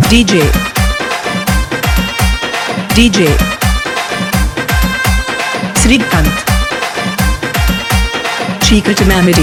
DJ DJ Srikant Chikrit Mamidi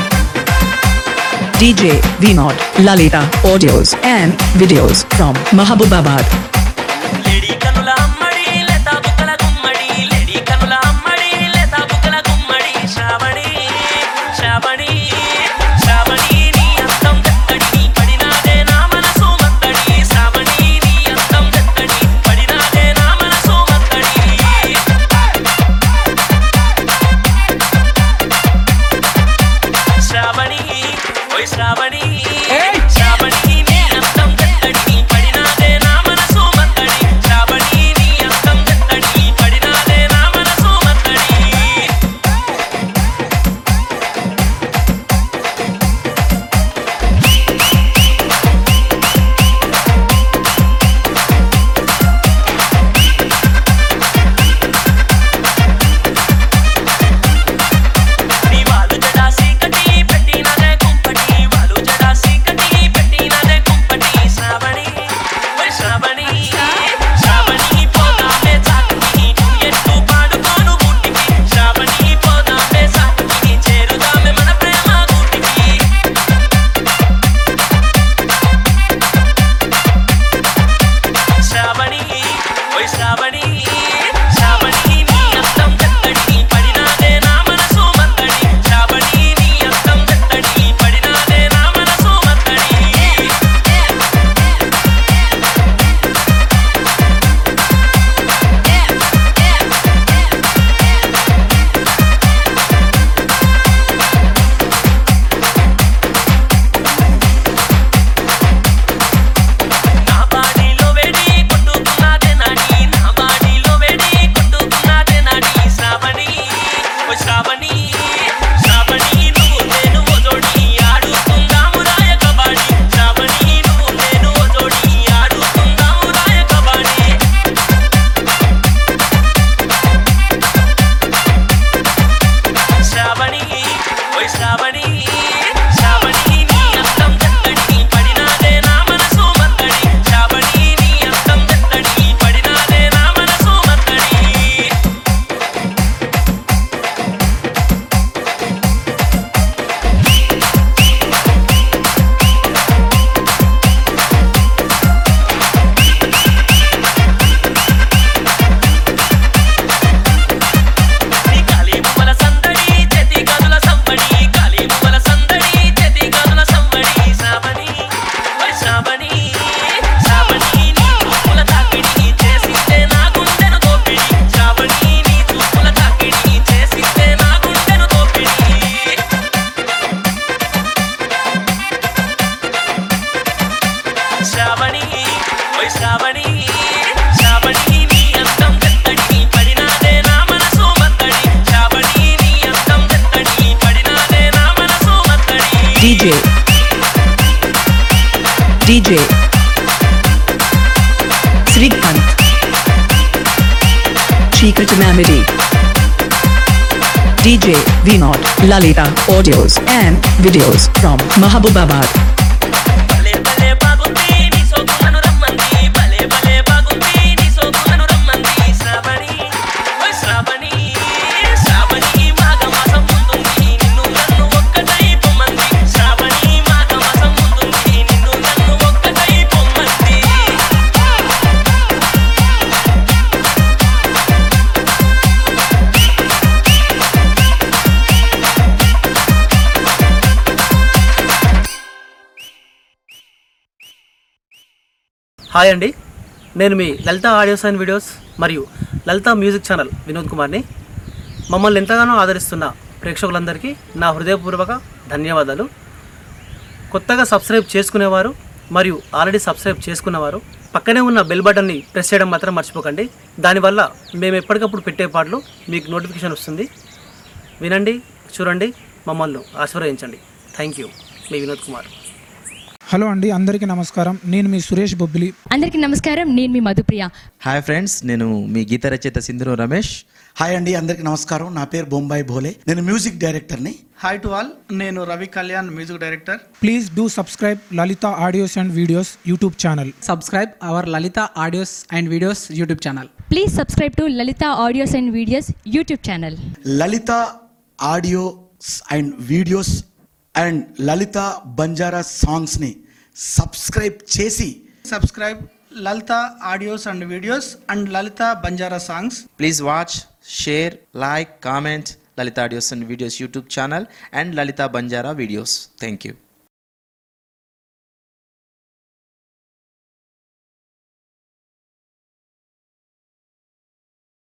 DJ Vinod Lalita audios and videos from Mahabubabad లేడీ కనుల అమ్మడి లేత బుక్కల గుమ్మడి lady కనుల అమ్మడి లేత బుక్కల గుమ్మడి శ్రావణి శ్రావణి శ్రావణి నీ అంతం దక్కడి పడినాదే నా మనసు మత్తడి శ్రావణి నీ అంతం దక్కడి పడినాదే నా మనసు మత్తడి శ్రావణి ఓయ్ శ్రావణి శ్రావణి నీ అంతం దత్తడి పడినాదే నా మనసు మత్తడి శ్రావణి నీ అంతం దత్తడి పడినాదే నా మనసు మత్తడి నీ వాళ్ళు జడాసి కటి పెట్టినదే కుంపటి వాళ్ళు జడాసి కటి పెట్టినదే కుంపటి శ్రావణి ఓయ్ శ్రావణి శ్రావణి పోదామే చాటుకి ఎట్టు పాడుకోను గుట్టికి శ్రావణి పోదామే చాటుకి చేరుదామే మన ప్రేమ గుట్టికి శ్రావణి ఓయ్ శ్రావణి శ్రావణి నీ అంతం దత్తడి పడినాదే నా మనసు మత్తడి శ్రావణి నీ అంతం దత్తడి పడినాదే నా మనసు మత్తడి నా బాడీలో వేడి కొట్టుకున్నదే నాడి నా బాడీలో వేడి కొట్టుకున్నదే నాడి శ్రావణి ఓ శ్రావణి శ్రావణి నువ్వు నేను ఓ జోడి ఆడుకుందాము రాయ కబడ్డీ శ్రావణి నువ్వు నేను ఓ జోడి ఆడుకుందాము రాయ కబడ్డీ శ్రావణి ఓయ్ శ్రావణి శ్రావణి నీ అంతం దత్తడి పడినాదే నా మనసు మత్తడి శ్రావణి నీ అంతం దత్తడి పడినాదే నా మనసు మత్తడి నీ కాలి మువ్వల సందడి చేతి గదుల సంబడి కాలి మువ్వల సందడి చేతి గదుల సంబడి శ్రావణి ఓయ్ శ్రావణి శ్రావణి నీ చూపుల తాకిడి చేసితే నా గుండెను దోపిడి శ్రావణి నీ చూపుల తాకిడి చేసితే నా గుండెను దోపిడి శ్రావణి ఓయ్ శ్రావణి శ్రావణి నీ అంతం దత్తడి పడినాదే నా మనసు మత్తడి శ్రావణి నీ అంతం దత్తడి పడినాదే నా మనసు మత్తడి DJ DJ Srikant Chikrit Mamidi DJ Vinod Lalita audios and videos from Mahabubabad భలే భలే బాగుంది నీ సోకు నన్ను రమ్మంది భలే భలే బాగుంది నీ సోకు నన్ను రమ్మంది శ్రావణి ఓయ్ శ్రావణి శ్రావణి మాఘ మాసం ముందుంది నిన్ను నన్ను ఒక్కటై పొమ్మంది శ్రావణి మాఘ మాసం ముందుంది నిన్ను నన్ను ఒక్కటై పొమ్మంది హాయ్ అండి నేను మీ లలిత ఆడియోస్ అండ్ వీడియోస్ మరియు లలిత మ్యూజిక్ ఛానల్ వినోద్ కుమార్ని మమ్మల్ని ఎంతగానో ఆదరిస్తున్న ప్రేక్షకులందరికీ నా హృదయపూర్వక ధన్యవాదాలు కొత్తగా సబ్స్క్రైబ్ చేసుకునేవారు మరియు ఆల్రెడీ సబ్స్క్రైబ్ చేసుకున్నవారు పక్కనే ఉన్న బెల్ బటన్ని ప్రెస్ చేయడం మాత్రం మర్చిపోకండి దానివల్ల మేము ఎప్పటికప్పుడు పెట్టే పాటలు మీకు నోటిఫికేషన్ వస్తుంది వినండి చూడండి మమ్మల్ని ఆశీర్వదించండి థ్యాంక్ యూ మీ వినోద్ కుమార్ హలో అండి అందరికీ నమస్కారం నేను మీ సురేష్ బొబ్బిలి అందరికీ నమస్కారం నేను మీ మధుప్రియ హాయ్ ఫ్రెండ్స్ నేను మీ గీత రచయిత సింధురు రమేష్ హాయ్ అండి అందరికి నమస్కారం నా పేరు బొంబాయి భోలే నేను మ్యూజిక్ డైరెక్టర్ని హాయ్ టు ఆల్ నేను Ravi Kalyan music director please do subscribe Lalita audios and videos YouTube channel subscribe our Lalita audios and videos YouTube channel. Please subscribe to Lalita audios and videos YouTube channel Lalita audios and videos and Lalita Banjara సాంగ్స్ని subscribe చేసి subscribe Lalita audios and videos and Lalita Banjara songs please watch share like comment Lalita audios and videos YouTube channel and Lalita Banjara videos thank you